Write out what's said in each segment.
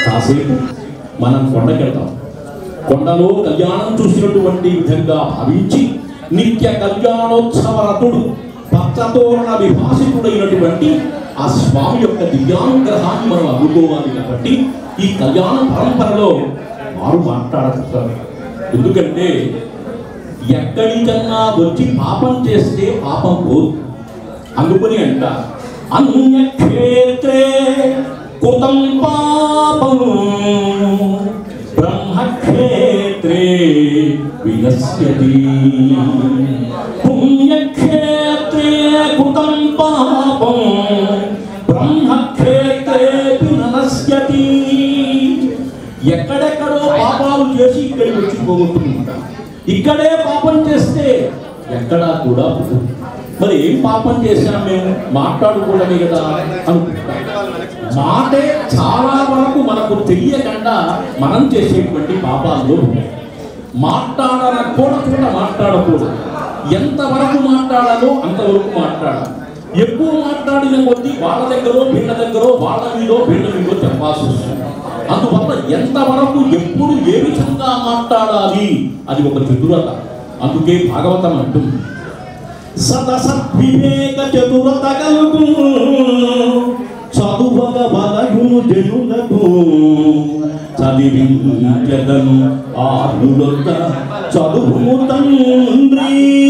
కాసేపు మనం కొండకెళ్తాం కొండలో కళ్యాణం చూసినటువంటి విధంగా భావించి నిత్య కళ్యాణోత్సవ రథుడు పచ్చతోరణ విభాషితుడైనటువంటి ఆ స్వామి యొక్క దివ్యానుగ్రహాన్ని మనం అందుకోవాలి కాబట్టి ఈ కళ్యాణ పరంపరలో వారు మాట్లాడతారు ఎందుకంటే ఎక్కడికన్నా వచ్చి పాపం చేస్తే పాపం పోదు అందుకని అంట అన్యక్షేత్రే కుతం పాపం బ్రహ్మక్షేత్రే వినశ్యతి పుణ్యక్షేత్రే కుతం పాపం బ్రహ్మక్షేత్రే వినశ్యతి ఎక్కడెక్కడో పాపాలు చేసి ఇక్కడికి వచ్చి పోగొట్టుకుంటాం ఇక్కడే పాపం చేస్తే ఎక్కడా కూడా పోదు. మరి ఏం పాపం చేశాం మేము మాట్లాడుకోవడమే కదా అనుకుంటాం మాటే చాలా వరకు మనకు తెలియకుండా మనం చేసేటువంటి పాపాల్లో ఉన్నాయి మాట్లాడకూడకుండా మాట్లాడకూడదు ఎంతవరకు మాట్లాడాలో అంతవరకు మాట్లాడాలి ఎక్కువ మాట్లాడిన కొద్దీ వాళ్ళ దగ్గర వీళ్ళ దగ్గర వాళ్ళ మీదో వీళ్ళ మీదో చెప్పాల్సి వస్తుంది అందువల్ల ఎంతవరకు ఎప్పుడు ఏ విధంగా మాట్లాడాలి అది ఒక చతురత అందుకే భాగవతం అంటుంది సదసద్వివేక చతురత కలుగు చదువగ బలయును జనులకు చదివించదను ఆరులొద్ద చదువు తండ్రి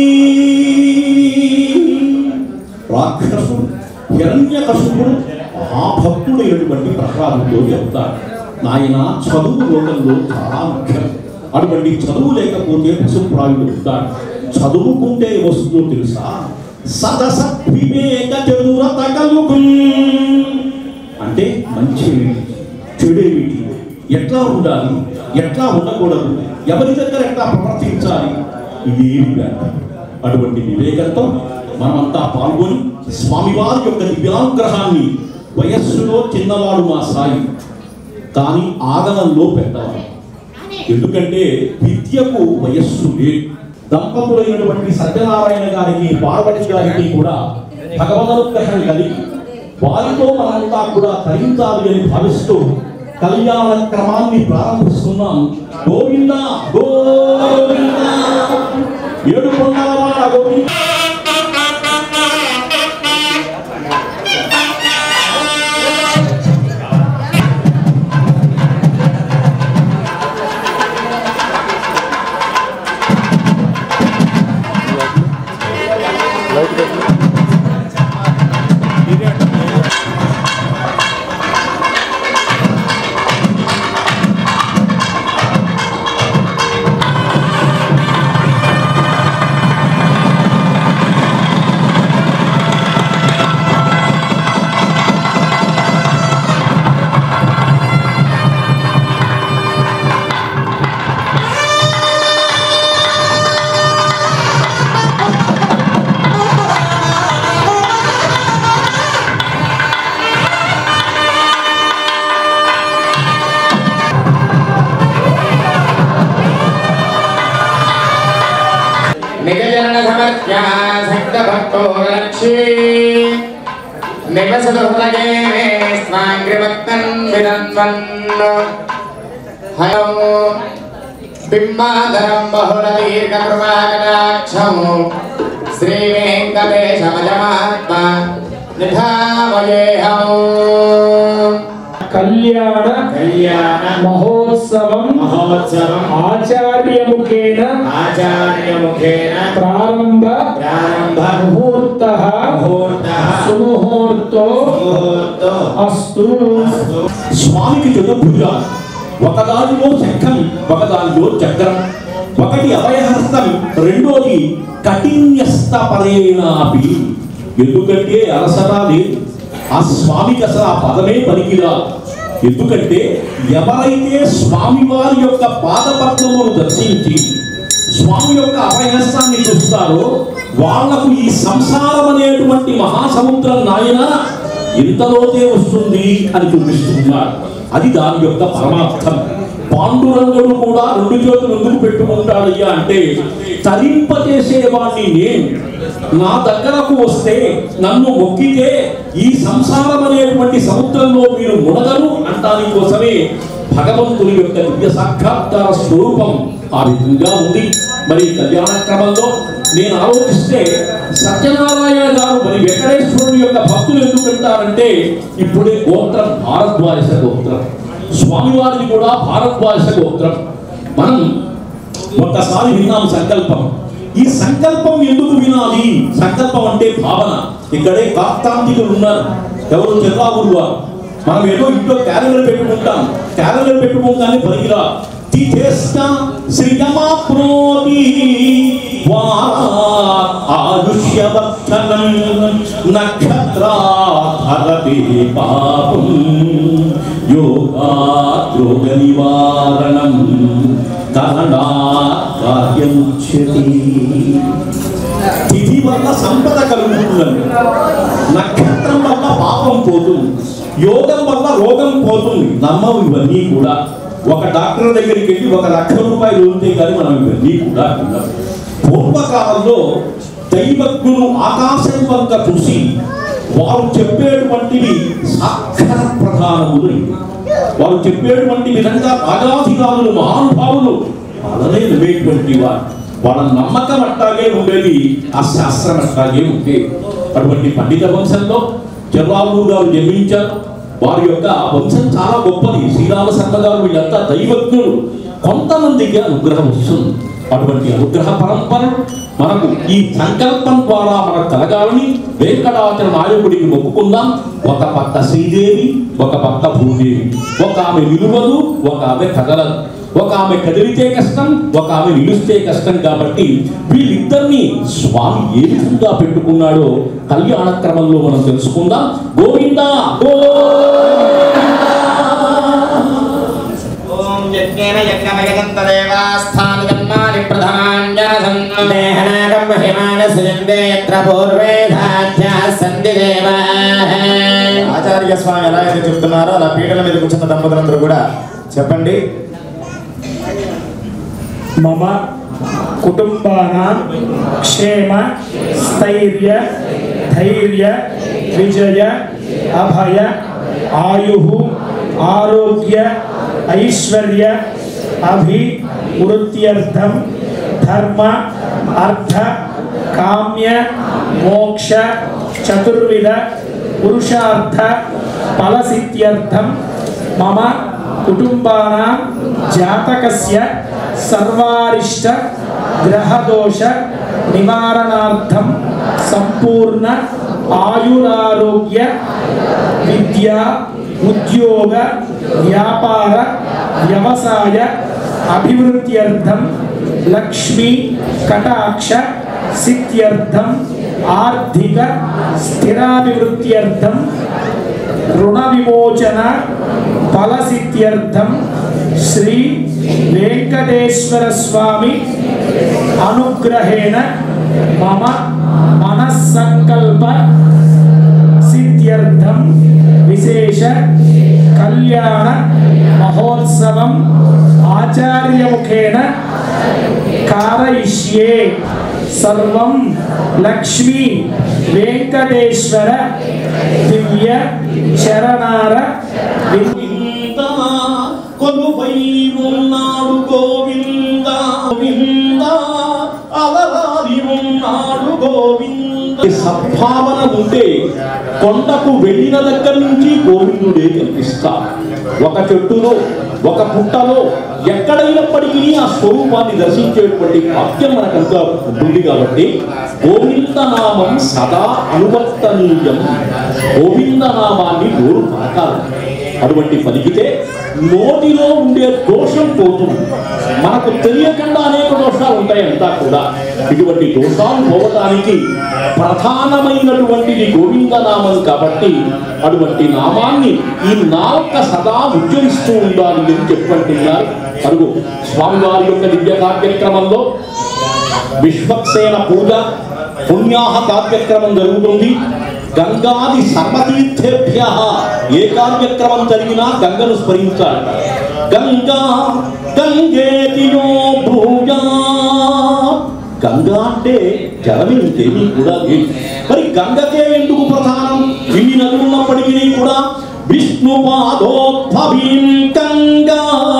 రాక్షసుడు హిరణ్యకశుడు మహాభక్తుడైనటువంటి ప్రహ్లాదుతో చెప్తాడు నాయన చదువు లోకంలో చాలా ముఖ్యం అటువంటి చదువు లేకపోతే పశుప్రాయుడు ఉంటాడు చదువుకుంటే వస్తుందో తెలుసా సదస వివేక చతురత కలుగు అంటే మంచి చెడేమిటి ఎట్లా ఉండాలి ఎట్లా ఉండకూడదు ఎవరి దగ్గర ఎట్లా ప్రవర్తించాలి ఇదేమి కాదు. అటువంటి వివేకంతో మనమంతా పాల్గొని స్వామివారి యొక్క దివ్యానుగ్రహాన్ని వయస్సులో చిన్నవాడు మా సాయి కానీ ఆగమనంలో పెద్దవాడు ఎందుకంటే విద్యకు వయస్సు లేదు దంపతులైనటువంటి సత్యనారాయణ గారికి పార్వతి గారికి కూడా భగవదనుగ్రహం కలిగి వారితో మనంతా కూడా తరించాలి అని భావిస్తూ కళ్యాణ క్రమాన్ని ప్రారంభిస్తున్నాం గోవింద గోవింద ఏడు కొండలవాడ గోవింద నిజజనన సమర్ప్యా శక్తభక్తో లక్ష్మీ నివసదుర్లగే మే స్వాంగ్రిభక్తన్ వినన్వన్ హయం బింబాధరం బహుళ దీర్ఘకృపాకటాక్షం శ్రీ వెంకటేశమజమాత్మ నిధామయేహం కళ్యాణ కళ్యాణ మహోత్సవం మహోత్సవం ఆచార్యముఖేన ఆచార్యముఖేన ప్రారంభ ప్రారంభ ముహూర్త ముహూర్తః సుముహూర్తో ముహూర్తో అస్తు స్వామికి చతుర్భుజాలు ఒకదానిలో శంఖం ఒకదానిలో చక్రం ఒకటి అభయహస్తం రెండోది కఠిన్యస్త పరేణాపి ఎందుకంటే అలసట లేదు ఆ స్వామికి అసలు ఆ పదమే పనికిరా ఎందుకంటే ఎవరైతే స్వామివారి యొక్క పాదపద్మమును దర్శించి స్వామి యొక్క అభయహస్తాన్ని చూస్తారో వాళ్లకు ఈ సంసారం అనేటువంటి మహాసముద్రం నాయన ఇంతలోతే వస్తుంది అని చూపిస్తున్నారు అది దాని యొక్క పరమార్థం పాండురంగుడు కూడా రెండు చేతులు ఎందుకు పెట్టుకుంటాడయ్యా అంటే తరింపజేసేవాడిని నేను నా దగ్గరకు వస్తే నన్ను మొక్కితే ఈ సంసారం అనేటువంటి సముద్రంలో మీరు మునగరు అంటాని కోసమే భగవంతుని యొక్క దివ్య సాక్షాత్కార స్వరూపం ఆ విధంగా ఉంది మరి కళ్యాణ క్రమంలో నేను ఆలోచిస్తే సత్యనారాయణ గారు మరి వెంకటేశ్వరుని యొక్క భక్తులు ఎందుకు అంటారంటే ఇప్పుడే గోత్రం భారద్వాజ గోత్రం స్వామివారిది కూడా భారద్వాజ గోత్రం మనం ఒక్కసారి విన్నాం సంకల్పం ఈ సంకల్పం ఎందుకు వినాలి సంకల్పం అంటే భావన ఇక్కడే కాస్తాంతికులు ఉన్నారు ఎవరు చెల్లావురు వారు మనం ఏదో ఇంట్లో క్యాలెండర్ పెట్టుకుంటాం క్యాలెండర్ పెట్టుకోగానే పనికిరా తిథేష్ట శ్రియమాప్నోతి ఆయుష్యవర్ధనం నక్షత్రాధరతి పాపం యోగాద్రోగ నివారణం కరణా కార్యముచ్యతి తిథి వల్ల సంపద కలుగుతుందండి నక్షత్రం వల్ల పాపం పోతుంది యోగం వల్ల రోగం పోతుంది నమ్మం ఇవన్నీ కూడా ఒక డాక్టర్ దగ్గరికి వెళ్ళి ఒక లక్ష రూపాయలు ఉంటే కానీ మనం ఇవన్నీ కూడా విన్నాం పూర్వకాలంలో దైవజ్ఞులు ఆకాశం వంక చూసి వారు చెప్పేటువంటివి సాక్షర ప్రధానములు వారు చెప్పేటువంటి విధంగా రాజాధికారులు మహానుభావులు వాళ్ళనే నమ్మేటువంటి వారు వాళ్ళ నమ్మకం అట్టాగే ఉండేది ఆ శాస్త్రం అట్టాగే ఉండేది అటువంటి పండిత వంశంలో జవాబు గారు జన్మించారు వారి యొక్క వంశం చాలా గొప్పది శ్రీరామ శర్మ గారు వీళ్ళంతా దైవజ్ఞులు కొంతమందికి అనుగ్రహం వస్తుంది అటువంటి అనుగ్రహ పరంపర మనకు ఈ సంకల్పం ద్వారా మనకు కలగాలని వెంకటాచల నాయకుడికి మొక్కుకుందాం ఒక పక్క శ్రీదేవి ఒక పక్క భూదేవి ఒక ఆమె నిలువదు ఒక ఆమె కదలదు ఒక ఆమె కదిలితే కష్టం ఒక ఆమె నిలుస్తే కష్టం కాబట్టి వీళ్ళిద్దరిని స్వామి ఏ విధంగా పెట్టుకున్నాడో కళ్యాణ క్రమంలో మనం తెలుసుకుందాం గోవింద ఓం యజ్ఞేన యజ్ఞమయదంతదేవాస్థాని జన్మాని ప్రథమాన్యనసం దేహనాగం మహిమాన సుజందే యత్ర పూర్వేధాధ్యాः సంధి దేవాः ఆచార్య స్వామి ఎలా అయితే చెప్తున్నారో అలా పీటల మీద కూర్చున్న దంపతులందరూ కూడా చెప్పండి మమ కుటుంబానాం క్షేమ స్థైర్య ధైర్య విజయ అభయ ఆయు ఆరోగ్య ఐశ్వర్య అభి వృత్త్యర్థం ధర్మ అర్థ కామ్య మోక్ష చతుర్విధ పురుషార్థ ఫలసిద్ధ్యర్థం మమ కుటుంబానాం జాతకస్య సర్వారిష్ట గ్రహదోష నివారణార్థం సంపూర్ణ ఆయురారోగ్య విద్యా ఉద్యోగ వ్యాపార వ్యవసాయ అభివృద్ధ్యర్థం లక్ష్మీ కటాక్ష సిద్ధ్యర్థం ఆర్థిక స్థిరాభివృద్ధ్యర్థం రుణ విమోచన ఫలసిద్ధ్యర్థం శ్రీ వెంకటేశ్వర స్వామి అనుగ్రహేణ మమ మనస్సంకల్ప సిద్ధ్యర్థం విశేష కళ్యాణ మహోత్సవం ఆచార్యముఖేన కారయిష్యే సర్వం లక్ష్మీ వెంకటేశ్వర దివ్య చరణార గోవింద కొలువై ఉన్నాడు గోవింద గోవింద అలరారి ఉన్నాడు గోవింద సద్భావన ఉంటే కొండకు వెళ్ళిన దగ్గర నుంచి గోవిందుడే కనిపిస్తా ఒక చెట్టులో ఒక పుట్టలో ఎక్కడైనప్పటికీ ఆ స్వరూపాన్ని దర్శించేటువంటి భాగ్యం మనకంతా ఉంటుంది కాబట్టి గోవింద నామం సదా అనువర్తనీయం గోవింద నామాన్ని నోరు పలకాలి అటువంటి పలికితే నోటిలో ఉండే దోషం పోతుంది మనకు తెలియకుండా అనేక దోషాలు ఉంటాయి అంతా కూడా ఇటువంటి దోషాలు పోవటానికి ప్రధానమైనటువంటిది గోవింద నామం కాబట్టి అటువంటి నామాన్ని ఈ నాలుక సదా ఉచ్చరిస్తూ ఉండాలి అని చెప్పంటున్నారు అరుగు స్వామివారి యొక్క దివ్య కార్యక్రమంలో విశ్వక్సేన పూజ పుణ్యాహ కార్యక్రమం జరుగుతుంది గంగాది సర్వతీర్థేభ్య ఏ కార్యక్రమం జరిగినా గంగను స్మరించాలి గంగా గంగేతియో భూజా గంగా అంటే జలమే ఇంకేమీ కూడా లేదు మరి గంగకే ఎందుకు ప్రధానం ఇన్ని నదులు ఉన్నప్పటికీ కూడా విష్ణు పాదోద్భవీం గంగా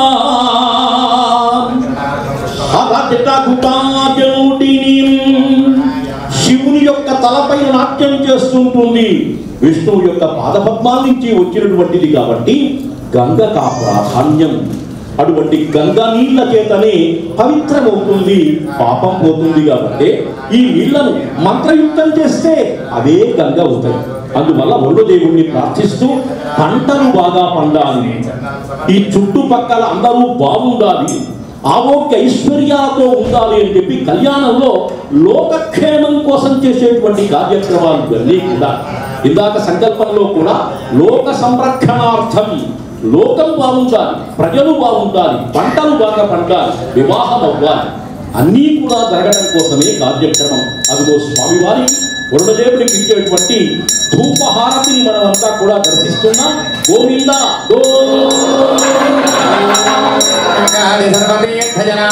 అభద్రగుటాజనుడిని శివుని యొక్క తలపైన నాట్యం చేస్తుంటుంది విష్ణువు యొక్క పాదపద్మాల నుంచి వచ్చినటువంటిది కాబట్టి గంగకు ఆ ప్రాధాన్యం అటువంటి గంగా నీళ్ల చేతనే పవిత్రమవుతుంది పాపం పోతుంది కాబట్టి ఈ నీళ్లను మంత్రయుక్తం చేస్తే అవే గంగ అవుతాయి అందువల్ల ఒళ్ళు దేవుణ్ణి ప్రార్థిస్తూ పంటలు బాగా పండాలి ఈ చుట్టుపక్కల అందరూ బాగుండాలి ఆరోగ్య ఐశ్వర్యాలతో ఉండాలి అని చెప్పి కళ్యాణంలో లోకక్షేమం కోసం చేసేటువంటి కార్యక్రమాలు ఇవన్నీ కూడా ఇందాక సంకల్పంలో కూడా లోక సంరక్షణార్థం లోకం బాగుండాలి ప్రజలు బాగుండాలి పంటలు బాగా పండాలి వివాహం అవ్వాలి అన్నీ కూడా జరగడం కోసమే కార్యక్రమం అదిగో స్వామివారి వరుణదేవుడికి ఇచ్చేటువంటి ధూపహారతిని మనమంతా కూడా దర్శిస్తున్నాం గోవింద గోవింద కాళి సర్వతీర్థజనా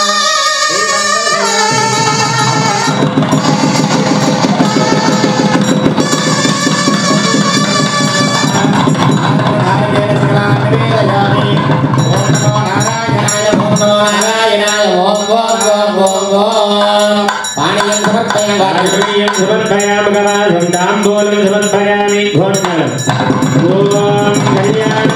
పాణీయం సమర్పయామి పాణీయం సమర్పయామి గవాసం తాంబూలం సమర్పయామి ఘోషణం ఓం కళ్యాణ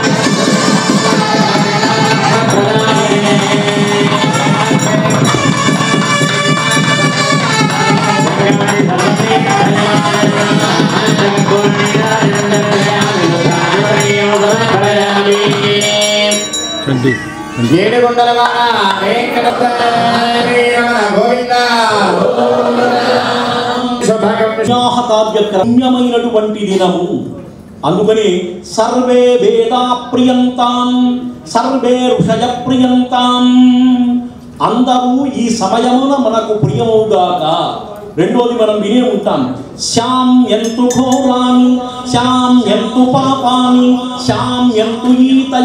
ఏడుగొండలవాడ వెంకటరమణ గోవింద వివాహ కార్యక్రమ్యమైనటువంటి దినము అందుకని సర్వే వేదా ప్రియంతాం సర్వే ఋషయ ప్రియంతాం అందరూ ఈ సమయమున మనకు ప్రియముగాక రెండోది మనం వినే ఉంటాం శ్యాం ఎంతు ఘోరాని శ్యాం ఎంతు పాపాని శ్యాం ఎంతు ఈతయ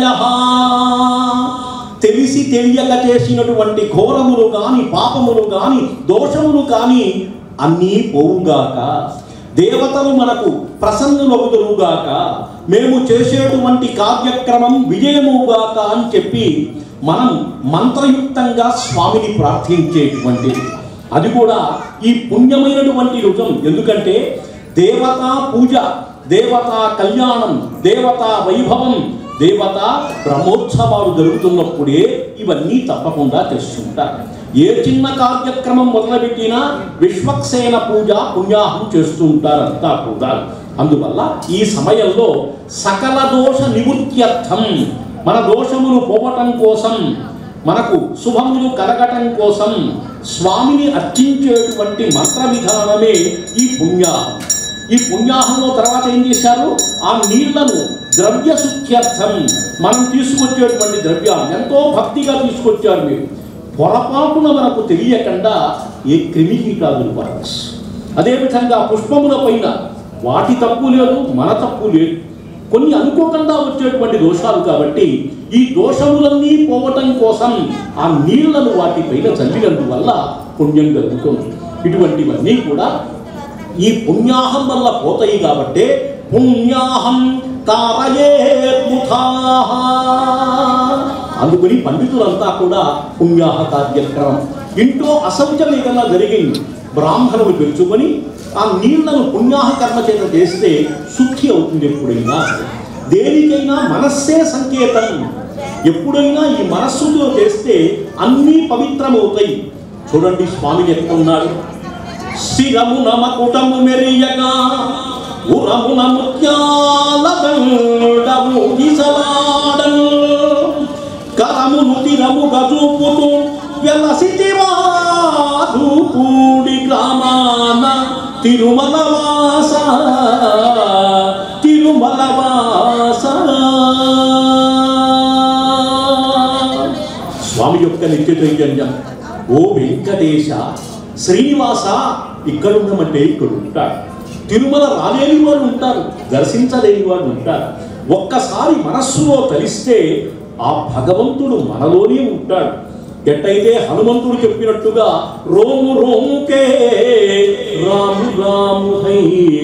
తెలిసి తెలియక చేసినటువంటి ఘోరములు కాని పాపములు కాని దోషములు కాని అన్నీ పోవుగాక దేవతలు మనకు ప్రసన్నులవుతురుగాక మేము చేసేటువంటి కార్యక్రమం విజయముగాక అని చెప్పి మనం మంత్రయుక్తంగా స్వామిని ప్రార్థించేటువంటిది అది కూడా ఈ పుణ్యమైనటువంటి రుజం ఎందుకంటే దేవతా పూజ దేవతా కళ్యాణం దేవతా వైభవం దేవత బ్రహ్మోత్సవాలు జరుగుతున్నప్పుడే ఇవన్నీ తప్పకుండా చేస్తుంటారు ఏ చిన్న కార్యక్రమం మొదలుపెట్టినా విశ్వక్సేన పూజ పుణ్యాహం చేస్తూ ఉంటారంతా కూడా అందువల్ల ఈ సమయంలో సకల దోష నివృత్త్యర్థం మన దోషములు పోవటం కోసం మనకు శుభములు కలగటం కోసం స్వామిని అర్చించేటువంటి మంత్ర విధానమే ఈ పుణ్యాహం ఈ పుణ్యాహంలో తర్వాత ఏం చేశారు ఆ నీళ్లను ద్రవ్య శుద్ధ్యర్థం మనం తీసుకొచ్చేటువంటి ద్రవ్యాలు ఎంతో భక్తిగా తీసుకొచ్చారు మీరు పొరపాటున మనకు తెలియకుండా ఏ క్రిమికీటాదులు పడవచ్చు అదేవిధంగా పుష్పముల పైన వాటి తప్పు లేదు మన తప్పు లేదు కొన్ని అనుకోకుండా వచ్చేటువంటి దోషాలు కాబట్టి ఈ దోషములన్నీ పోవటం కోసం ఆ నీళ్లను వాటిపైన చల్లినందువల్ల పుణ్యం కలుగుతుంది ఇటువంటివన్నీ కూడా ఈ పుణ్యాహం వల్ల పోతాయి కాబట్టి పుణ్యాహం తారయేత్ముఖాః అందుకని పండితులంతా కూడా పుణ్యాహ కార్యక్రమం ఇంట్లో అసౌచం ఏదైనా జరిగింది బ్రాహ్మణులు పెంచుకొని ఆ నీళ్లను పుణ్యాహ కర్మ చేత చేస్తే శుద్ధి అవుతుంది ఎప్పుడైనా దేనికైనా మనస్సే సంకేతం ఎప్పుడైనా ఈ మనస్సుతో చేస్తే అన్నీ పవిత్రమవుతాయి చూడండి స్వామి చెప్తున్నాడు శిరమున మకుటము మెరియగా ఉరమున ముత్యాల దండము విసలాడను కరమును తిరముగా చూపుతూ వెలసితివాదు పూడి గ్రామాన తిరుమల వాస తిరుమల వాస స్వామి యొక్క నిత్య చైతన్యం ఓ వెంకటేశ శ్రీనివాస ఇక్కడ ఉండమంటే ఇక్కడ ఉంటాడు తిరుమల రాలేని వాడు ఉంటారు దర్శించలేని వాడు ఉంటారు ఒక్కసారి మనస్సులో కలిస్తే ఆ భగవంతుడు మనలోనే ఉంటాడు ఎట్టయితే హనుమంతుడు చెప్పినట్టుగా రోము రోముకే రాము రాము హై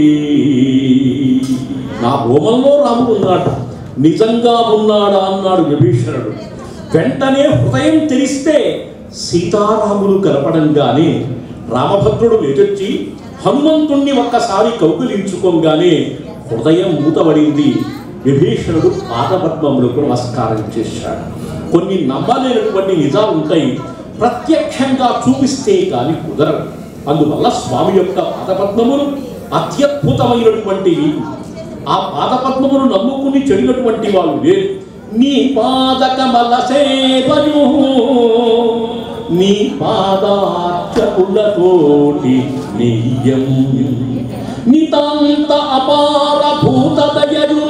నా రోమంలో రాముడు ఉన్నాడు నిజంగా ఉన్నాడా అన్నాడు విభీషణుడు వెంటనే హృదయం తెరిస్తే సీతారాములు కలపడంగానే రామభద్రుడు లేచొచ్చి హనుమంతుణ్ణి ఒక్కసారి కౌగులించుకోగానే హృదయం మూతబడింది విభీషణుడు పాదపద్మములకు నమస్కారం చేశాడు కొన్ని నమ్మలేనటువంటి నిజాలు ఉంటాయి ప్రత్యక్షంగా చూపిస్తే కానీ కుదరదు అందువల్ల స్వామి యొక్క పాదపద్మములు అత్యద్భుతమైనటువంటివి ఆ పాదపద్మమును నమ్ముకుని చెడినటువంటి వాళ్ళు లేరు నీ పాదకమల సేవయు నీ పాదార్చకులతోటి నెయ్యం నితాంత అపార భూత దయరు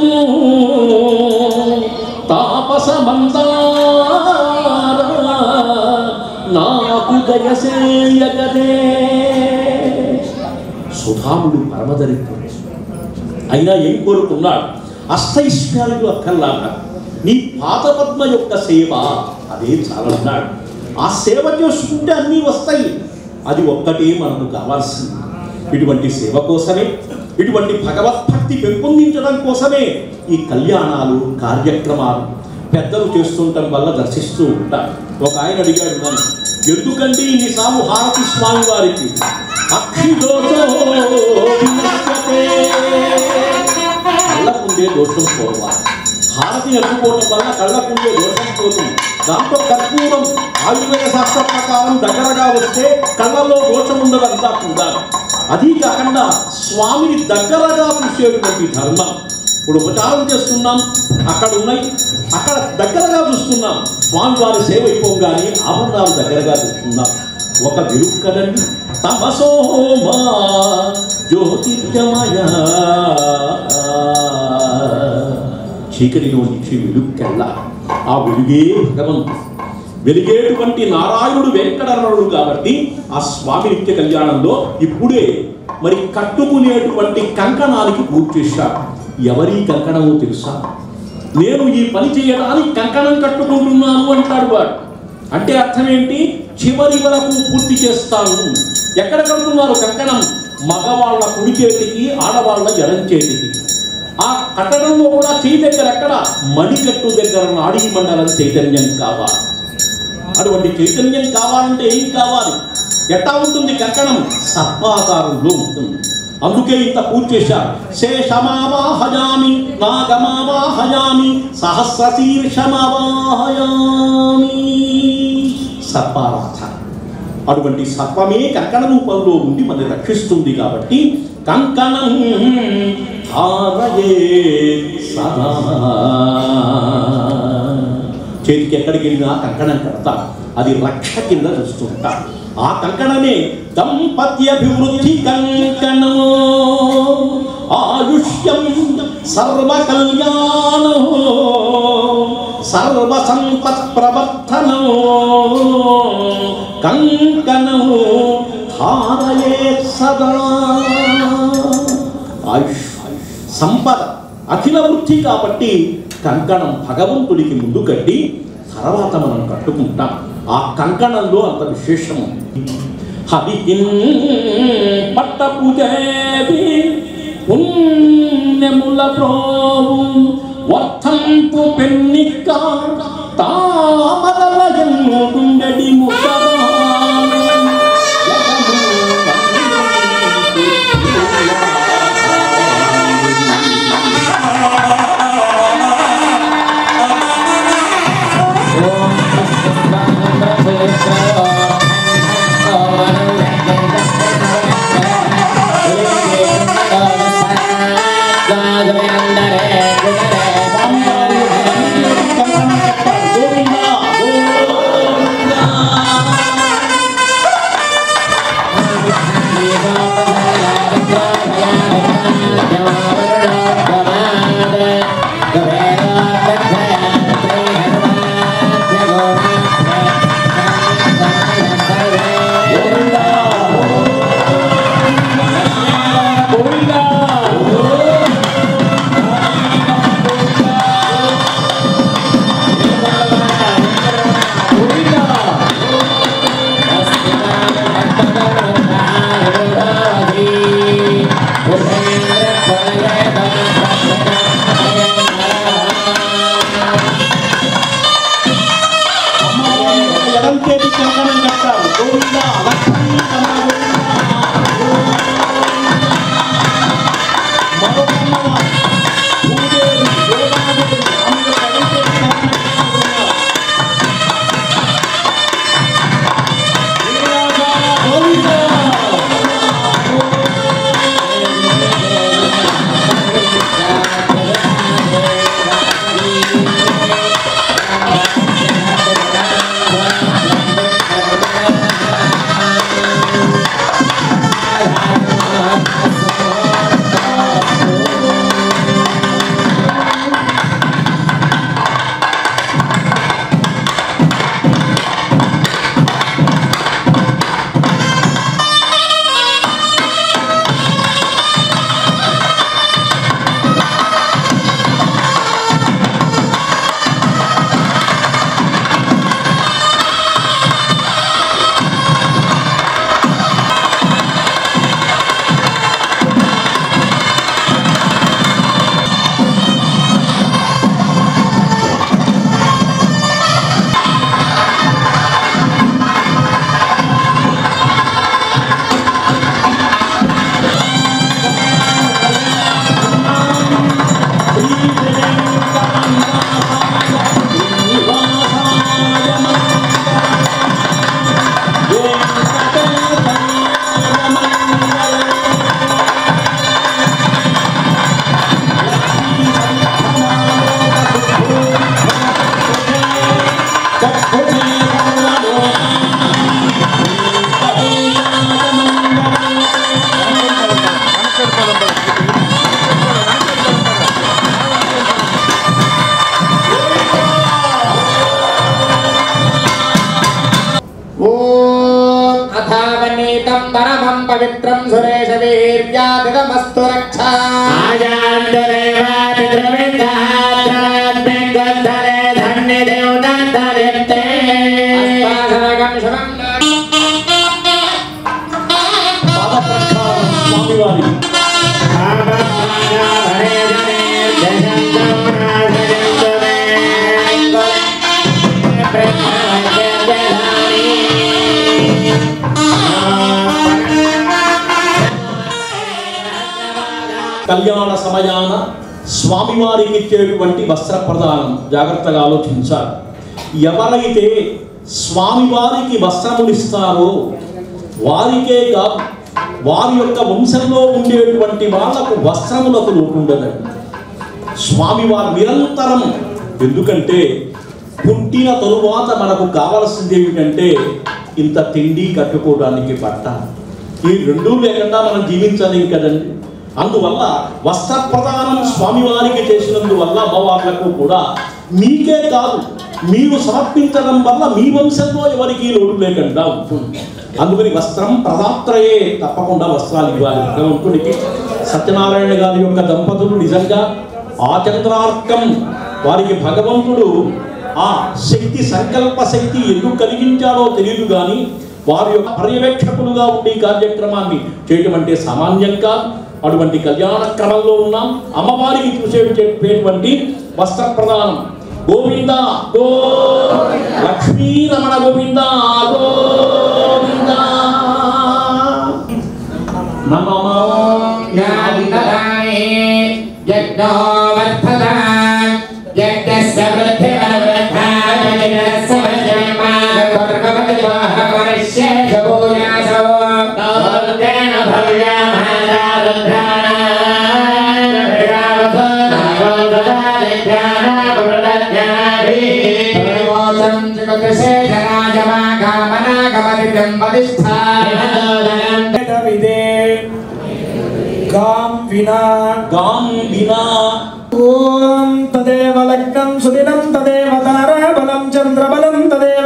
తాపస నాకు దయసేయగదే సుధాముడు పరమదరిద్రుడు అయినా ఏం కోరుకున్నాడు అష్టైశ్వర్యాలు అక్కర్లాగా నీ పాదపద్మ యొక్క సేవ అదే చాలన్నాడు ఆ సేవ చేసుకుంటే అన్నీ వస్తాయి అది ఒక్కటే మనకు కావాల్సింది ఇటువంటి సేవ కోసమే ఇటువంటి భగవద్భక్తి పెంపొందించడం కోసమే ఈ కళ్యాణాలు కార్యక్రమాలు పెద్దలు చేస్తుండటం వల్ల దర్శిస్తూ ఉంటారు ఒక ఆయన అడిగాడు నన్ను ఎందుకండి ఇన్నిసార్లు హారతి స్వామి వారికి అక్షిదోషో వినశ్యతే. కళ్ళకుండే దోషం పోవాలి హారతి అందుకోవడం వల్ల కళ్ళకుండే దోషం పోతుంది దాంతో కర్పూరం ఆయుర్వేద శాస్త్ర ప్రకారం దగ్గరగా వస్తే కళ్ళల్లో దోషం ఉండదంతా కూడా అది కాకుండా స్వామిని దగ్గరగా చూసేటువంటి ధర్మం ఇప్పుడు ఉపచారం చేస్తున్నాం అక్కడ ఉన్నాయి అక్కడ దగ్గరగా చూస్తున్నాం స్వామి వారి సేవ అయిపోగానే ఆభరణాలు దగ్గరగా చూస్తున్నాం ఒక వెలుగు కదండి తమసోమా జ్యోతిర్గమయ చీకటిలో నుంచి వెలుగుకెళ్ళ ఆ వెలుగే భగవంతుడు వెలిగేటువంటి నారాయణుడు వెంకటరమణుడు కాబట్టి ఆ స్వామి నిత్య కళ్యాణంలో ఇప్పుడే మరి కట్టుకునేటువంటి కంకణానికి పూజ చేశారు ఎవరి కంకణమో తెలుసా నేను ఈ పని చేయడానికి కంకణం కట్టుకుంటున్నాను అంటాడు వాడు అంటే అర్థం ఏంటి చివరి వరకు పూర్తి చేస్తాను ఎక్కడ కడుతున్నారు కంకణం మగవాళ్ళ కుడి చేతికి ఆడవాళ్ళ ఎడం చేతికి ఆ కట్టడంలో కూడా చేయి దగ్గర ఎక్కడ మణికట్టు దగ్గర నాడీ మండలం చైతన్యం కావాలి అటువంటి చైతన్యం కావాలంటే ఏం కావాలి ఎట్టా ఉంటుంది కంకణం సర్పాకారంలో ఉంటుంది అందుకే ఇంత పూజ చేశారు శేషమావాహయామి నాగమావాహయామి సహస్రశీర్షమావాహయామి సర్పారాధ అటువంటి సర్పమే కంకణ రూపంలో ఉండి మనని రక్షిస్తుంది కాబట్టి కంకణం ధారయే సదా చేతికి ఎక్కడికి వెళ్ళినా కంకణం కడతా అది రక్ష కింద చూస్తుంటా ఆ కంకణమే దంపత్యభివృద్ధి కంకణం ఆయుష్యం సర్వ కళ్యాణం సర్వ సంపత్ ప్రవర్తనం కంకణం ధారయే సదా ఆయుష్ సంపద అఖిల వృద్ధి కాబట్టి కంకణం భగవంతుడికి ముందు కట్టి తర్వాత మనం కట్టుకుంటాం ఆ కంకణంలో అంత విశేషం ఉంది హరికిన్ పట్టపుదేవి పుణ్యముల ప్రోవు వర్తంపు పెన్నిక్క తామరల ఎన్నుండడి గోవిందా ఓం అథావనీతం పరమం పవిత్రం సురేశ వీర్యాదిదమస్తు రక్షా అస్మాకం శుభం పాద ప్రక్షాళన స్వామివారి కళ్యాణ సమయాన స్వామివారికి ఇచ్చేటువంటి వస్త్ర ప్రదానం జాగ్రత్తగా ఆలోచించాలి ఎవరైతే స్వామివారికి వస్త్రములు ఇస్తారో వారికే కాదు వారి యొక్క వంశంలో ఉండేటువంటి వాళ్లకు వస్త్రములకు లోటు ఉండదండి స్వామివారు నిరంతరం ఎందుకంటే పుట్టిన తరువాత మనకు కావలసింది ఏమిటంటే ఇంత తిండి కట్టుకోవడానికి బట్ట ఈ రెండూ లేకుండా మనం జీవించలేం కదండి అందువల్ల వస్త్ర ప్రదానం స్వామివారికి చేసినందువల్ల అమ్మవార్లకు కూడా మీకే కాదు మీరు సమర్పించడం వల్ల మీ వంశంలో ఎవరికి లోటు లేకుండా ఉంటుంది అందుకని వస్త్రం ప్రదాత్రయే తప్పకుండా వస్త్రాలు ఇవ్వాలి భగవంతుడికి సత్యనారాయణ గారి యొక్క దంపతులు నిజంగా ఆచంద్రార్కం వారికి భగవంతుడు ఆ శక్తి సంకల్ప శక్తి ఎందుకు కలిగించాడో తెలియదు కానీ వారి యొక్క పర్యవేక్షకులుగా ఉండే ఈ కార్యక్రమాన్ని చేయటం అంటే సామాన్యం కాదు అటువంటి కళ్యాణ క్రమంలో ఉన్నాం అమ్మవారికి చూసేటువంటి వస్త్ర ప్రదానం గోవింద గో లక్ష్మీ రమణ గోవింద గోవింద నమో జ్ఞానదాయే యజ్ఞో వర్ధదాన్ యజ్ఞస్య వృద్ధిమనువృద్ధాయ యజ్ఞస్య వృద్ధిమాన్ కర్మవతి వాహమరిష్యే శభూయాసో తోర్గేణ విదే గాం వినా గాం వినా ఓం తదేవ లగ్నం సుదినం తదేవ తారాబలం చంద్రబలం తదేవ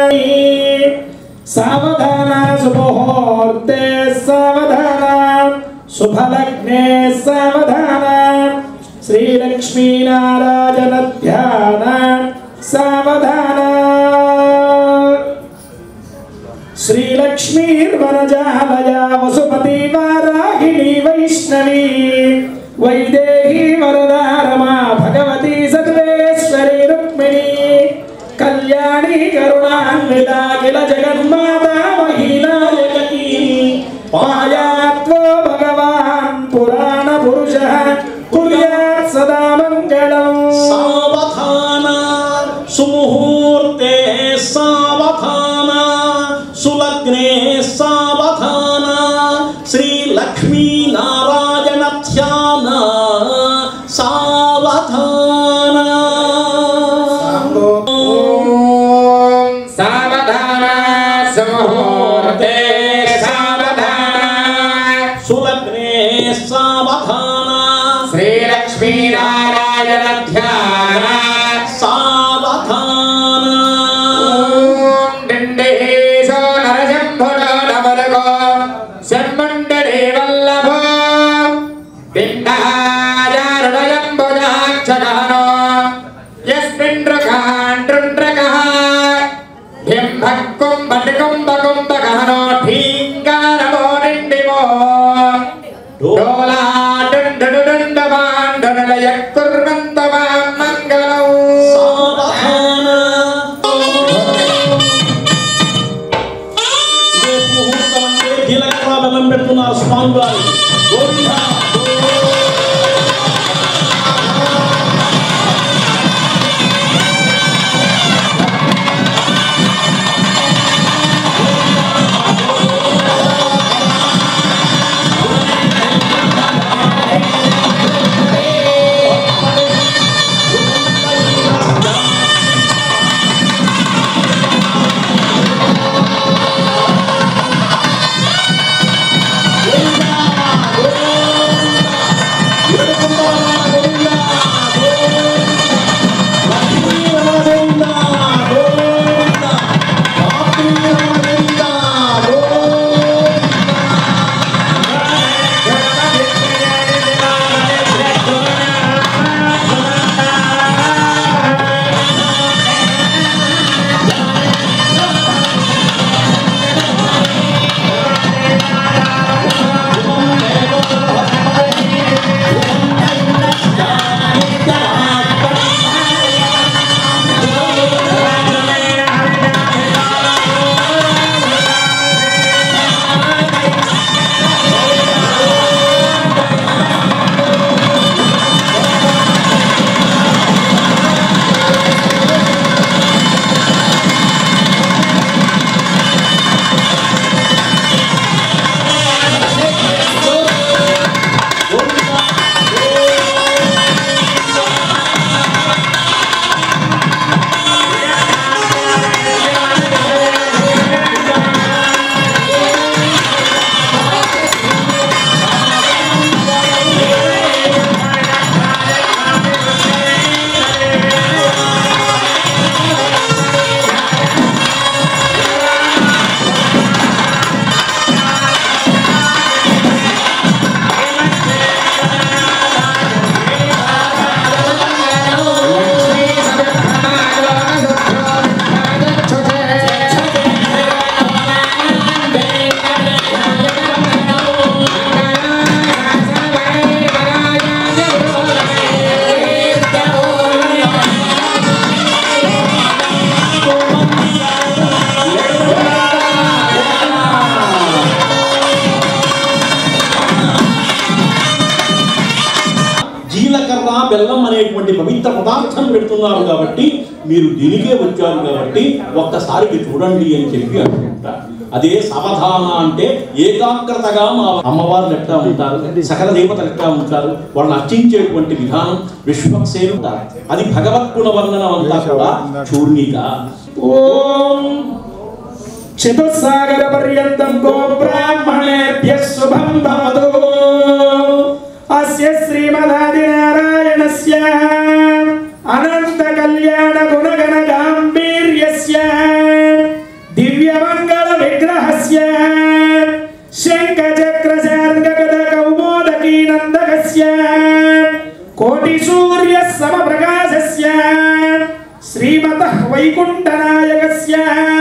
సావధాన శుభముహూర్తే సావధాన శుభలగ్నే సావధాన శ్రీలక్ష్మీనారాయణ ధ్యాన సావధాన श्रीलक्ष्मीर्वनजालया वसुमती वाराहिणी वैष्णवी वैदेही वरदा रमा भगवती सर्वेश्वरी रुक्मिणी कल्याणी करुणान्विता किल जगन्माता महीनायकी पायात्वो भगवान् पुराणपुरुषः कुर्यात् सदा मङ्गलम् సావధాన సుముహూర్తే సావధాన సులగ్నే సావధాన శ్రీ లక్ష్మీ నారాయణ ధ్యాన సావధాన ఓం సావధాన సుముహూర్తే సావధాన సులగ్నే సావధాన శ్రీలక్ష్మీనారాయణ ధ్యాన సావధాన ఓం డిండేశో నరసింహుడో నమరుగో శర్మండరే వల్లభో పిండాచారుడయంబుజాక్షగహనో యస్మిండ్రకాండ్రుండ్రకః బింభక్కుంభటికుంభకుంభగహనో ఠీంగారమో నిండిమో డోలాడుండుడుండమాండునలయ కుర్వంతమాం మంగళం సావధాన ఇదే ముహూర్తం అంటే కీలకంగా బలం పెడుతున్నారు స్వామి వారు గోవింద గోవింద చక్కెర బెల్లం అనేటువంటి పవిత్ర పదార్థం పెడుతున్నారు కాబట్టి మీరు దీనికే వచ్చారు కాబట్టి ఒక్కసారికి చూడండి అని చెప్పి అనుకుంటారు అదే సావధాన అంటే ఏకాగ్రతగా మా అమ్మవారు ఎట్లా ఉంటారు సకల దేవతలు ఎట్లా ఉంటారు వాళ్ళని అర్చించేటువంటి విధానం విశ్వక్సేను ఉంటారు అది భగవత్ గుణ వర్ణనం అంతా కూడా చూర్ణిక ఓం చతుస్సాగర పర్యంతం గో బ్రాహ్మణేభ్య శుభం భవతు అస్య శ్రీమదాదినారాయణస్య అనంత కళ్యాణ గుణగణ గాంభీర్యస్య దివ్యమంగళ విగ్రహస్య శంఖ చక్ర శార్గగద కౌమోదకీ నందకస్య కోటి సూర్య సమప్రకాశస్య శ్రీమతః వైకుంఠనాయకస్య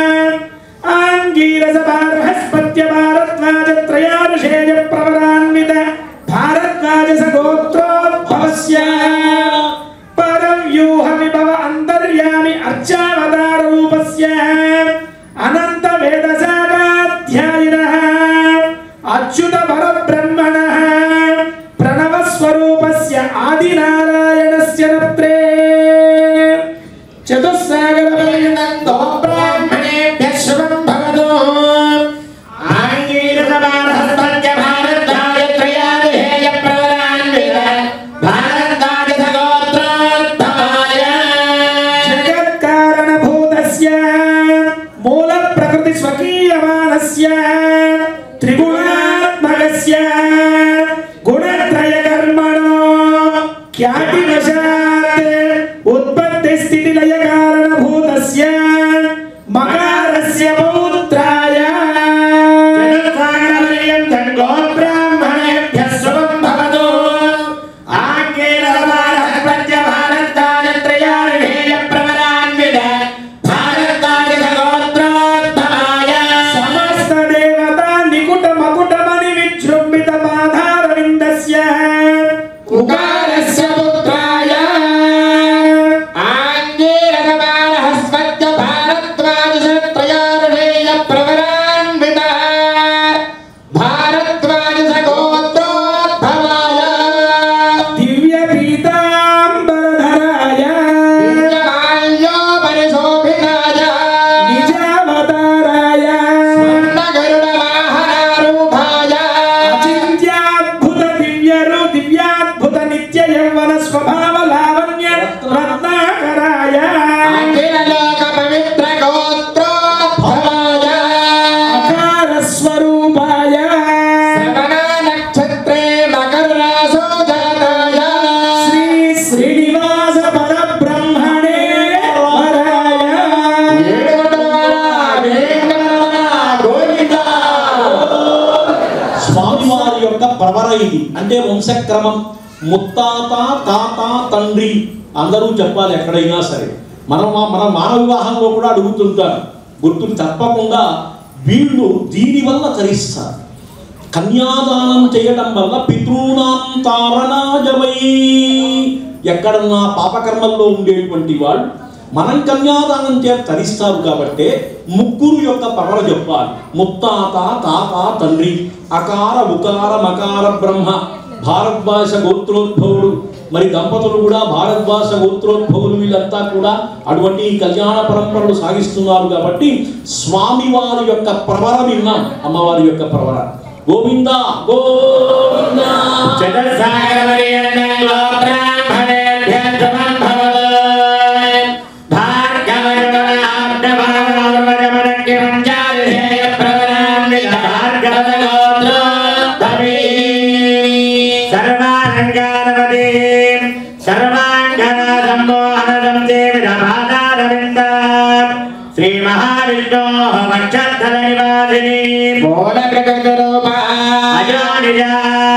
ఆంగీరస బృహస్పత్య భారద్వాజ త్రయాభిషేయ ప్రవరాన్విత భారద్వాజ సగోత్రోద్భవస్య పరం వ్యూహ విభవ అంతర్యామి అర్చావతార రూపస్య అనంత వేదశాఖాధ్యాయినః అచ్యుత పరబ్రహ్మణः ప్రణవ స్వరూపస్య ఆదినారాయణస్య నత్రే చతుస్సాగర పర్యంతో బ్రాహ్మణేభ్యः శుభం భవతు ఆంగీరసమానహస్తస్య భారద్వాజత్రయాదిహేయ ప్రవరాన్విత భారద్వాజసగోత్రోద్భవాయ జగత్కారణభూతస్య మూల ప్రకృతి స్వకీయమానస్య త్రిగుణాత్మకస్య గుణత్రయ కర్మణో ఖ్యాతివశాత్ ఉత్పత్తి స్థితి లయ కారణభూతస్య మకారస్య పౌత్రాయ జగత్సాగరపర్యంతం గోబ్రాహ్మణేభ్యः శుభం భవతు ఆంగీరసమానహస్తస్య భారద్వాజత్రయాదిహేయ ప్రవరాన్విత భారద్వాజసగోత్రోద్భవాయ సమస్త దేవతా నికుట మకుటమణి విజృంభిత మాధారవిందస్య ఉకారస్య పుత్రాయ ఆంగీరసమానహస్తస్య భారద్వాజత్రయాదిహేయ ప్రవరాన్విత భారద్వాజసగోత్రోద్భవాయ దివ్య పీతాంబరధరాయ దివ్యమాల్యోపరిశోభితాయ నిజావతారాయ స్వర్ణగరుడవాహనారూఢాయ అచింత్యాద్భుత దివ్యరు దివ్యాద్భుత నిత్య యౌవన స్వభావ లావణ్య రత్నాకరాయ అఖిలలోక పవిత్ర గోత్రోద్భవాయ అకార స్వరూపాయ శ్రవణ నక్షత్రే మకర రాశో జాతాయ శ్రీ శ్రీనివాస పరబ్రహ్మణే వరాయ స్వామివారి యొక్క ప్రవర ఇది అంటే వంశక్రమం ముత్తాత తాత తండ్రి అందరూ చెప్పాలి ఎక్కడైనా సరే మనం మన మానవ వివాహంలో కూడా అడుగుతుంటారు గుర్తుకు తప్పకుండా వీళ్ళు దీనివల్ల తరిస్తారు కన్యాదానం చేయటం వల్ల పితృనాం తారణాజమై ఎక్కడన్నా పాపకర్మల్లో ఉండేటువంటి వాళ్ళు మనం కన్యాదానం చేత తరిస్తారు కాబట్టి ముగ్గురు యొక్క పవర చెప్పాలి ముత్తాత తాత తండ్రి అకార ఉకార మకార బ్రహ్మ భారద్వాస గోత్రోద్భవుడు మరి దంపతులు కూడా భారద్వాస గోత్రోద్భవులు వీళ్ళంతా కూడా అటువంటి ఈ కళ్యాణ పరంపరలు సాగిస్తున్నారు కాబట్టి స్వామివారి యొక్క ప్రవర విన్నాం అమ్మవారి యొక్క ప్రవర గోవింద గోవింద సర్వాలంకారవతీం సర్వాంగనాదంబోహనదం దేవిరమాదారవింద శ్రీ మహావిష్ణో వక్షస్థల నివాసిని అజోనిజా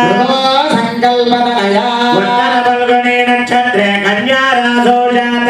ఉత్తర పల్గొని నక్షత్రే కన్యారాసో జాత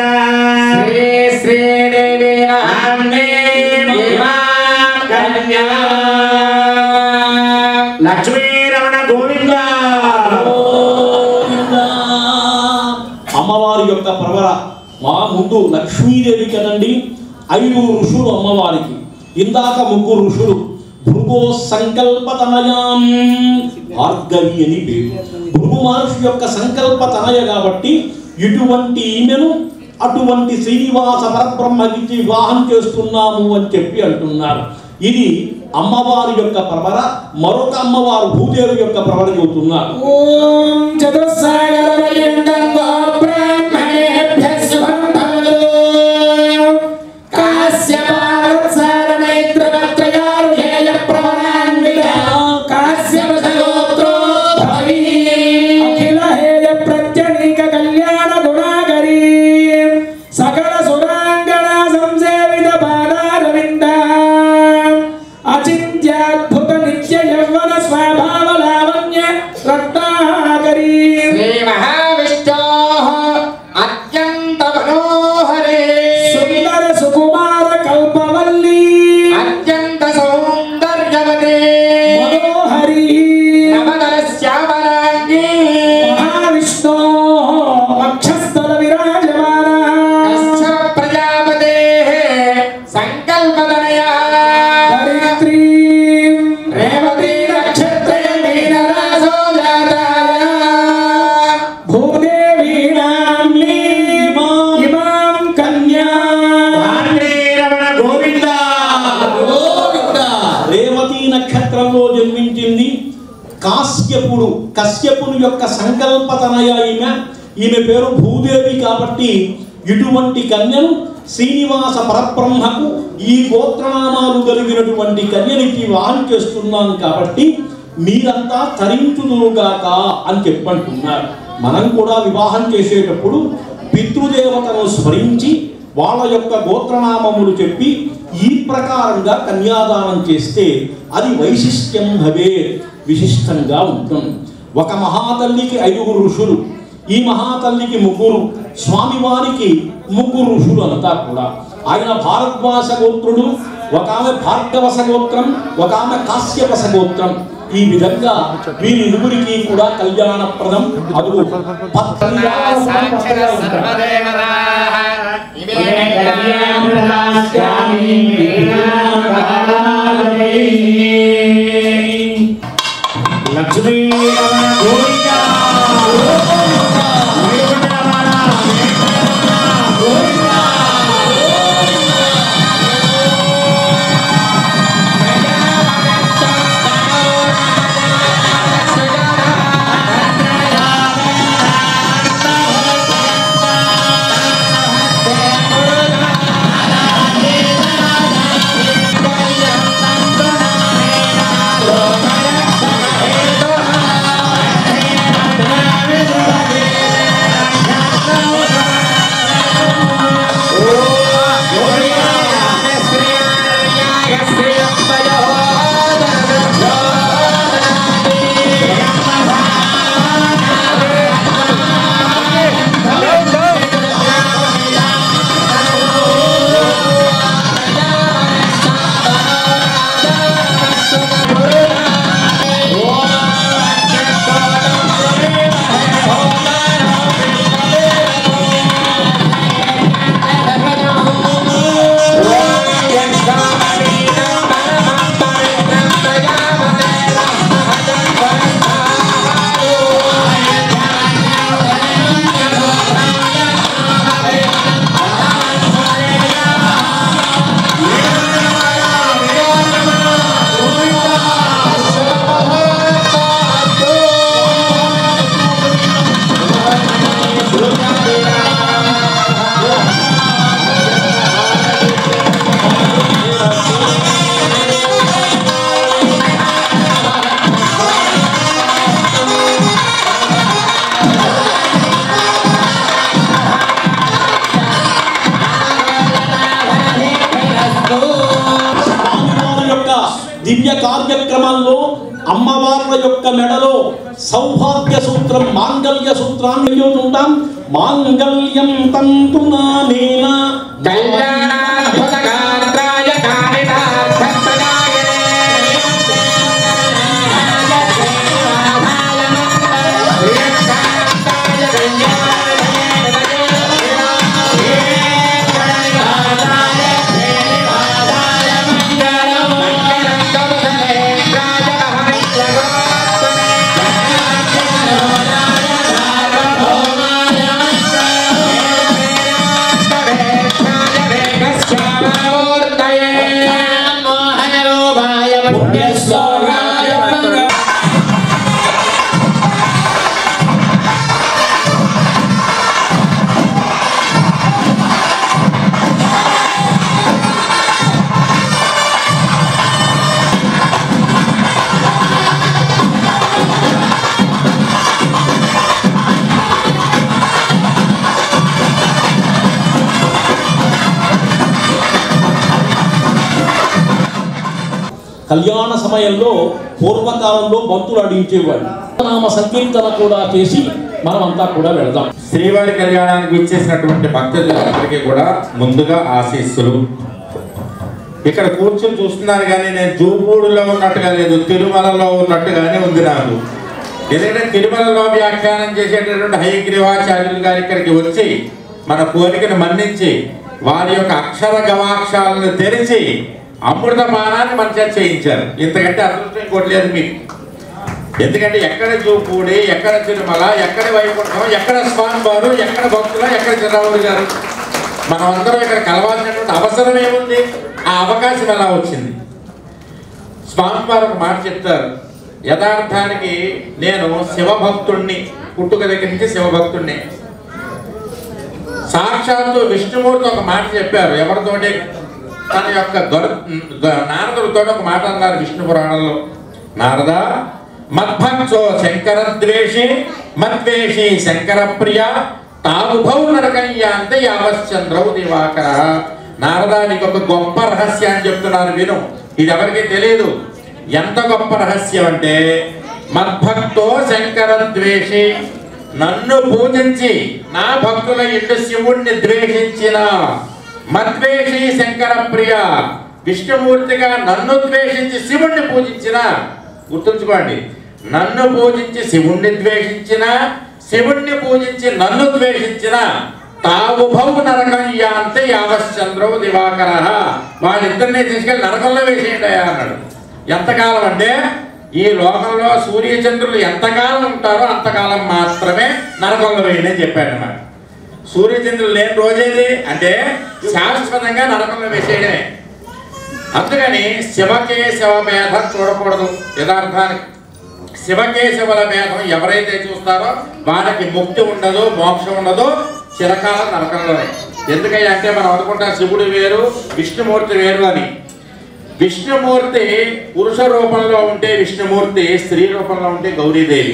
లక్ష్మీ రమణ గోవింద గోవింద. అమ్మవారి యొక్క ప్రవర మా ముందు లక్ష్మీదేవి కదండి ఐదు ఋషులు అమ్మవారికి ఇందాక ముగ్గురు ఋషులు భృగు భృగో సంకల్పతనయాం భార్గవి అని పేరు భృగు మహర్షి యొక్క సంకల్ప తనయ కాబట్టి ఇటువంటి ఈమెను అటువంటి శ్రీనివాస పరబ్రహ్మకి వివాహం చేస్తున్నాము అని చెప్పి అంటున్నారు ఇది అమ్మవారి యొక్క ప్రవర మరొక అమ్మవారు భూదేవి యొక్క ప్రవర చెబుతున్నారు ఓం చతుస్సాగరపర్యంతం గోబ్రాహ్మణేభ్యः శుభం భవతు. కాశ్యపావత్సారమైత్రవత్రయారుహేయ ప్రవరాన్విత. కాశ్యపసగోత్రోద్భవీ. అఖిల హేయ ప్రత్యనీక కళ్యాణ గుణాకరీ. సకల సురాంగణ సంసేవిత పాదారవింద అచింత్యాద్భుత నిత్య యవ్వన స్వభావ లావణ్య రత్నాకరీ శ్రీ మహావిష్ణోః అత్యంత మనోహరే సుందర సుకుమార కల్పవల్లి అత్యంత సౌందర్యవతే మనోహరి నవదల శ్యామలాంగి మహావిష్ణో వక్షస్థల విరాజమాన కశ్యప ప్రజాపతేః సంకల్పదనయా ధరిత్రీ రేవతీ నక్షత్రయ మీనరాసో జాతాయ భూదేవీ నామ్ని ఇమాం కన్యా రమణ గోవింద రేవతి నక్షత్రంలో జన్మించింది కాశ్యపుడు కశ్యపుని యొక్క సంకల్పతనయ ఈమె ఈమె పేరు భూదేవి కాబట్టి ఇటువంటి కన్యను శ్రీనివాస పరబ్రహ్మకు ఈ గోత్రనామాలు కలిగినటువంటి కన్యనికి వివాహం చేస్తున్నాం కాబట్టి మీరంతా తరించుదురుగాక అని చెప్పంటున్నారు మనం కూడా వివాహం చేసేటప్పుడు పితృదేవతను స్మరించి వాళ్ళ యొక్క గోత్రనామములు చెప్పి ఈ ప్రకారంగా కన్యాదానం చేస్తే అది వైశిష్ట్యం భవే విశిష్టంగా ఉంటుంది ఒక మహాతల్లికి ఐదుగురు ఋషులు ఈ మహాతల్లికి ముగ్గురు స్వామివారికి ముగ్గురు ఋషులు అంతా కూడా ఆయన భారద్వాస గోత్రుడు ఒక ఆమె భార్గవస గోత్రం ఒక ఆమె కాశ్యపస గోత్రం ఈ విధంగా వీరిరువురికి కూడా కళ్యాణప్రదం అదుగు పత్రిగా ఉంటారు. లక్ష్మీ రమణ గోవింద వైకుంఠరమణ స్వామివారి యొక్క దివ్య కార్యక్రమంలో అమ్మవార్ల యొక్క మెడలో సౌభాగ్య సూత్రం మాంగళ్య సూత్రాన్ని చెబుతుంటాం మాంగళ్యం తంతునా నేనా కళ్యాణాద్భుతగాత్రాయ కామితార్థప్రదాయనే ప్రియకాంతాయ కళ్యాణాయ మంగళం మంగళం కవసలే కళ్యాణ సమయంలో పూర్వకాలంలో బంతులు ఆడించేవాడు నామ సంకీర్తన కూడా చేసి మనమంతా కూడా వెళదాం శ్రీవారి కళ్యాణానికి ఇచ్చేసినటువంటి భక్తులందరికీ కూడా ముందుగా ఆశీస్సులు ఇక్కడ కూర్చొని చూస్తున్నాను కానీ నేను జూపూడిలో ఉన్నట్టుగా లేదు తిరుమలలో ఉన్నట్టుగానే ఉంది నాకు ఎందుకంటే తిరుమలలో వ్యాఖ్యానం చేసేటటువంటి హయగ్రీవాచార్యులు గారు ఇక్కడికి వచ్చి మన కోరికను మన్నించి వారి యొక్క అక్షర గవాక్షాలను తెరిచి అమృత పానాన్ని మన చేత చేయించారు ఇంతకంటే అదృష్టం ఇంకోటి లేదు మీకు ఎందుకంటే ఎక్కడ చూపూడి ఎక్కడ తిరుమల ఎక్కడ వైకుంఠం ఎక్కడ స్వామి వారు ఎక్కడ భక్తులు ఎక్కడ చిరరాముడు గారు మనం అందరం ఇక్కడ కలవాల్సినటువంటి అవసరం ఏముంది ఆ అవకాశం ఎలా వచ్చింది స్వామి వారు ఒక మాట చెప్తారు యథార్థానికి నేను శివభక్తుణ్ణి పుట్టుక దగ్గర నుంచి శివభక్తుణ్ణి సాక్షాత్తు విష్ణుమూర్తి ఒక మాట చెప్పారు ఎవరితోటి తన యొక్క గరు గ- నారదుడితో ఒక మాట అన్నారు విష్ణు పురాణంలో నారద మద్భక్తో శంకర ద్వేషి మద్వేషి శంకర ప్రియ తాగుభౌ నరకయ్యాంత యావశ్చంద్రవు దివాకర నారద నీకు ఒక గొప్ప రహస్యాన్ని చెప్తున్నారు విను ఇది ఎవరికి తెలియదు ఎంత గొప్ప రహస్యం అంటే మద్భక్తో శంకర ద్వేషి నన్ను పూజించి నా భక్తుల ఇంటి శివుణ్ణి ద్వేషించిన మద్వేషి శంకర ప్రియ విష్ణుమూర్తిగా నన్ను ద్వేషించి శివుణ్ణి పూజించిన గుర్తుంచుకోండి నన్ను పూజించి శివుణ్ణి ద్వేషించిన శివుణ్ణి పూజించి నన్ను ద్వేషించిన తావుభౌ నరకం యాంతే యావశ్చంద్రవు దివాకర వాళ్ళిద్దరిని తీసుకెళ్ళి నరకంలో వేసేయండి అన్నాడు ఎంతకాలం అంటే ఈ లోకంలో సూర్యచంద్రులు ఎంతకాలం ఉంటారో అంతకాలం మాత్రమే నరకంలో వేయని చెప్పాడు అన్నమాట సూర్యచంద్రులు లేని రోజేది అంటే శాశ్వతంగా నరకంలో వేసేయడమే అందుకని శివకేశవ భేదం చూడకూడదు యథార్థానికి శివకేశవుల భేదం ఎవరైతే చూస్తారో వాళ్ళకి ముక్తి ఉండదు మోక్షం ఉండదు చిరకాలం నరకంలోనే ఎందుకయ్యా అంటే మనం అనుకుంటాం శివుడు వేరు విష్ణుమూర్తి వేరు అని విష్ణుమూర్తి పురుష రూపంలో ఉంటే విష్ణుమూర్తి స్త్రీ రూపంలో ఉంటే గౌరీదేవి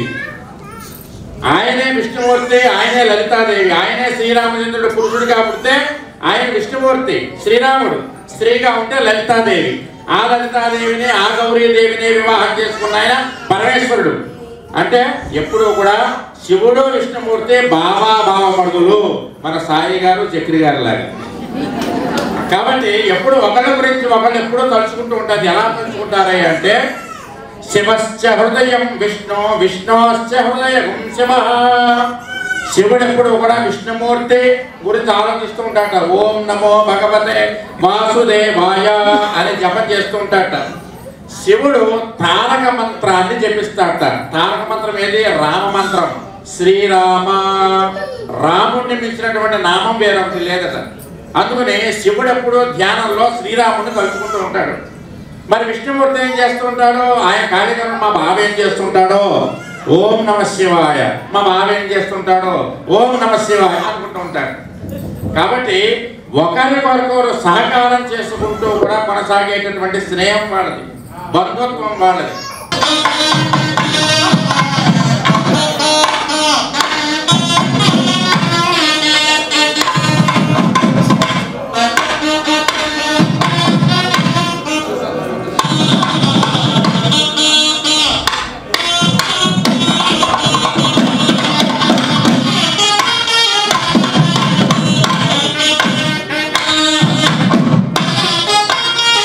ఆయనే విష్ణుమూర్తి ఆయనే లలితాదేవి ఆయనే శ్రీరామచంద్రుడు పురుషుడు కాబట్టి ఆయన విష్ణుమూర్తి శ్రీరాముడు స్త్రీగా ఉంటే లలితాదేవి ఆ లలితాదేవిని ఆ గౌరీదేవిని వివాహం చేసుకున్న ఆయన పరమేశ్వరుడు అంటే ఎప్పుడూ కూడా శివుడు విష్ణుమూర్తి బాబా భావమడుగులు మన సాయి గారు చక్రి గారు లాగా కాబట్టి ఎప్పుడు ఒకరి గురించి ఒకరు ఎప్పుడూ తలుచుకుంటూ ఉంటుంది ఎలా తలుచుకుంటారయ్య అంటే శివశ్చ హృదయం విష్ణు విష్ణోశ్చ హృదయం శివ శివుడు ఎప్పుడు కూడా విష్ణుమూర్తి గురించి ఆలోచిస్తూ ఉంటాట ఓం నమో భగవతే వాసుదేవాయ అని జపం చేస్తూ ఉంటాట శివుడు తారక మంత్రాన్ని జపిస్తాడట తారక మంత్రం ఏది రామ మంత్రం శ్రీరామ రాముణ్ణి మించినటువంటి నామం వేరొకటి లేదట అందుకని శివుడు ఎప్పుడు ధ్యానంలో శ్రీరాముని కలుసుకుంటూ ఉంటాడు మరి విష్ణుమూర్తి ఏం చేస్తూ ఉంటాడు ఆయన కార్యక్రమం మా బావ ఏం చేస్తుంటాడో ఓం నమ శివాయ మా బావ ఏం చేస్తుంటాడో ఓం నమ శివాయ అనుకుంటూ ఉంటాడు కాబట్టి ఒకరికొరకొకరు సహకారం చేసుకుంటూ కూడా కొనసాగేటటువంటి స్నేహం వాళ్ళది బంధుత్వం వాళ్ళది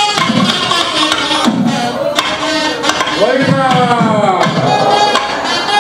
గోవిందా!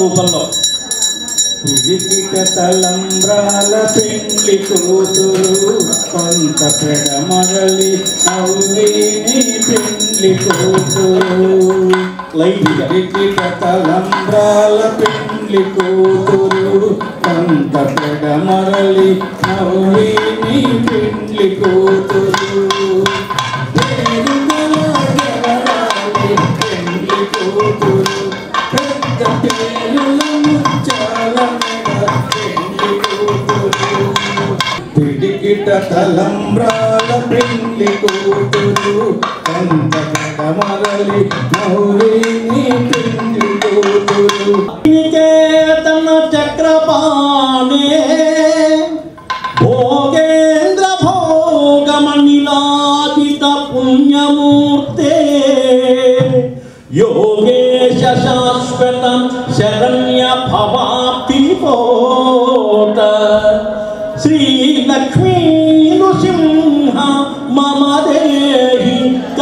రూపంలో పిడికిట తలంబ్రాల పెండ్లి కూతురు కొంత పెడమరలి నవ్విని పెండ్లి కూతురు లైట్గా పిడికిట తలంబ్రాల పెండ్లి కూతురు కొంత పెడమరలి నవ్విని పెండ్లి కూతురు వేడుకల జవరాలి పెండ్లి కూతురు పెద్ద పేరుల ముచ్చాల మెడ పెండ్లి కూతురు పిడికిట తలంబ్రాల పెండ్లి కూతురు కంద కడమరలి నవ్విని పెండ్లి కూతురు నికేతన చక్రపాణే భోగేంద్ర భోగమనిలాదిత పుణ్యమూర్తే యోగేశ శాశ్వత శరణ్య భవాప్తి పోత శ్రీ లక్ష్మీ నృసింహ మమ దేహి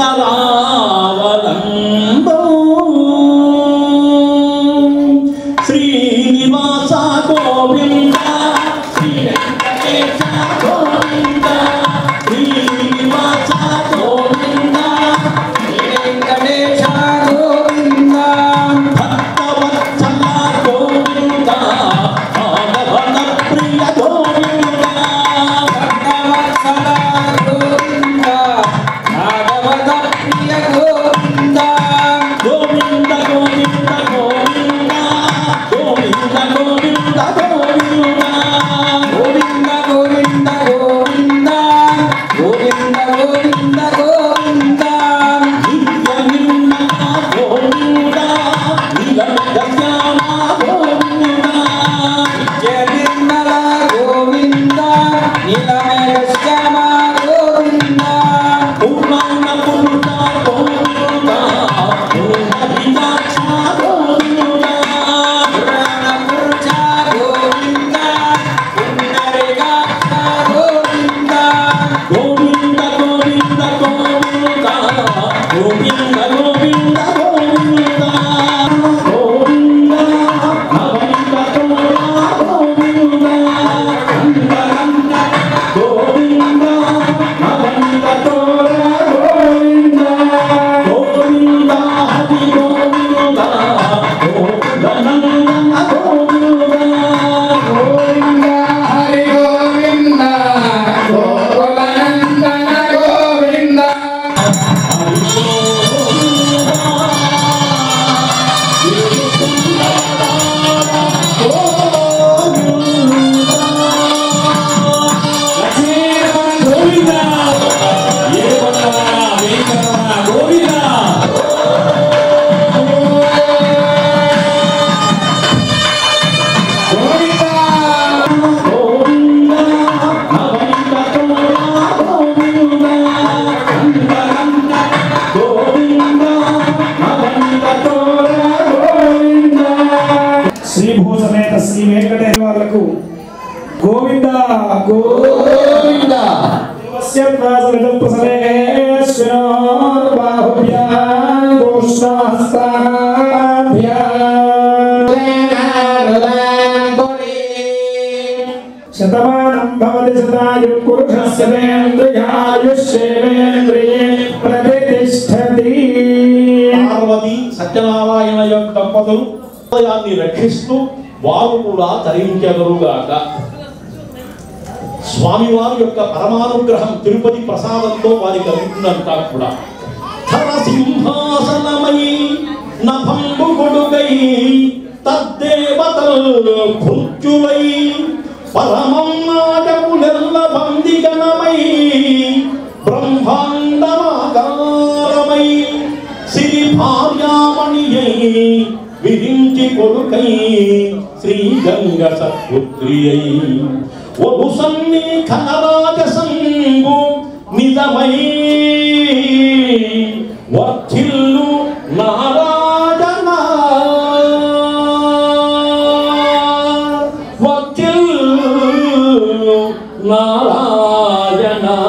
కరావలంబం శ్రీనివాస గోవింద శ్రీ వెంకటేశ గోవింద శ్రీనివాస గోవింద శ్రీ వెంకటేశ గోవింద భక్తవత్సల గోవింద మాధవన ప్రియ గోవింద భక్తవత్సల గోవింద మాధవన ప్రియ గోవింద గోవింద గోవింద గోవింద గోవింద గోవింద గోవింద గోవింద గోవింద గోవింద గోవింద గోవింద గోవింద నిత్య నిర్మల గోవింద నిలయ శ్యామ గోవింద నిత్య నిర్మల గోవింద నిలయ శ్యామ గోవింద పూర్ణ పురుష గోవింద పూర్ణ వినాశ గోవింద పురాణ పురుష గోవింద పుండరీకాక్ష గోవింద గోవింద గోవింద గోవింద గోవింద గోవింద గోవింద గోవింద నవంత తోరా గోవింద అంతరంత గోవింద నవంత తోరా గోవింద గోవింద హరి గోవింద గోవింద గోవింద గోవింద హరి గోవింద గోకులనందన గోవింద శ్రీ భూసమేత శ్రీ వెంకటేశ్వర వాళ్ళకు గోవింద గోవింద శతమానం భవతి శతాయు పురుషస్యేంద్రియాయుష్యేంద్రియే ప్రతిష్టతి పార్వతి సత్యనారాయణ యొక్క దంపతులు హృదయాన్ని రక్షిస్తూ వారు కూడా తరించెదరుగాక స్వామివారి యొక్క పరమానుగ్రహం తిరుపతి ప్రసాదంతో వారికి అందుతుందంతా కూడా ధర సింహాసనమై నభంబు కొడుకై తద్దేవతల్ భృత్యులై పరమన్నాటములెల్ల బందిగణమై బ్రహ్మాండమాకారమై సిరి భార్యామణియై విరించి కొడుకై శ్రీ గంగ సత్పుత్రియై ఒడు సన్ని ఖనరాజ సంగు నిజమై వర్ధిల్లు నారాజన వర్ధిల్లు నారాయణ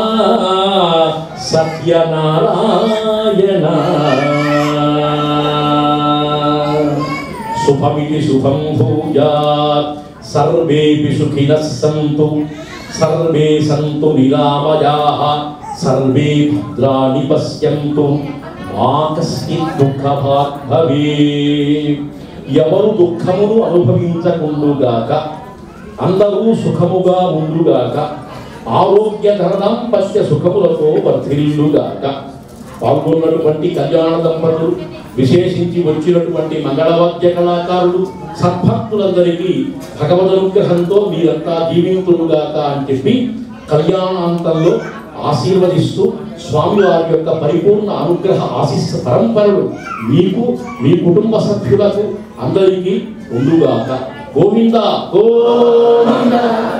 సత్యనారాయణ శుభ శుభమితి శుభం భూయాత్ సర్వేపి సుఖినః సంతు సర్వే సంతు నిరామయాః సర్వే భద్రాణి పశ్యంతు మా కశ్చిత్ దుఃఖభాగ్ భవేత్ ఎవరు దుఃఖమును అనుభవించకుండుగాక అందరూ సుఖముగా ఉండుగాక ఆరోగ్య ధరణం పశ్య సుఖములతో వర్ధిల్లుగాక పాల్గొన్నటువంటి కళ్యాణ దంపతులు విశేషించి వచ్చినటువంటి మంగళవాద్య కళాకారులు సద్భక్తులందరికీ భగవద్ అనుగ్రహంతో మీరంతా జీవింతులుగాక అని చెప్పి కళ్యాణాంతంలో ఆశీర్వదిస్తూ స్వామివారి యొక్క పరిపూర్ణ అనుగ్రహ ఆశిస్స పరంపరలు మీకు మీ కుటుంబ సభ్యులకు అందరికీ ఉండుగాక గోవింద గోవింద